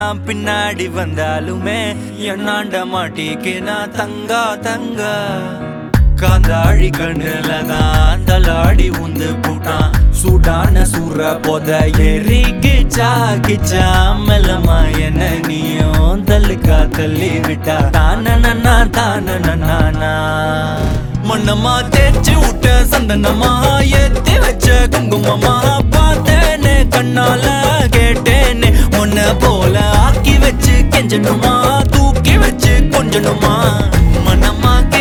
நான் பின்னாடி வந்தாலுமே என்னாண்ட மாட்டிக்கு நான் தங்கா தங்க காந்தாழி கண்ணுல தான் தலாடி உந்து போட்டான் சூடான சூற போத ஏறி கிச்சா கிச்சா மெல்லமா என்ன நீயும் தள்ளுக்கா தள்ளி விட்டா தான நன்னா தான நன்னா மண்ணமா தேய்ச்சி விட்ட சந்தனமா ஏத்தி வச்ச குங்குமமா பார்த்தேனே கண்ணால கேட்டேனே உன்னை போல ஆக்கி வச்சு கெஞ்சணுமா தூக்கி வச்சு கொஞ்சணுமா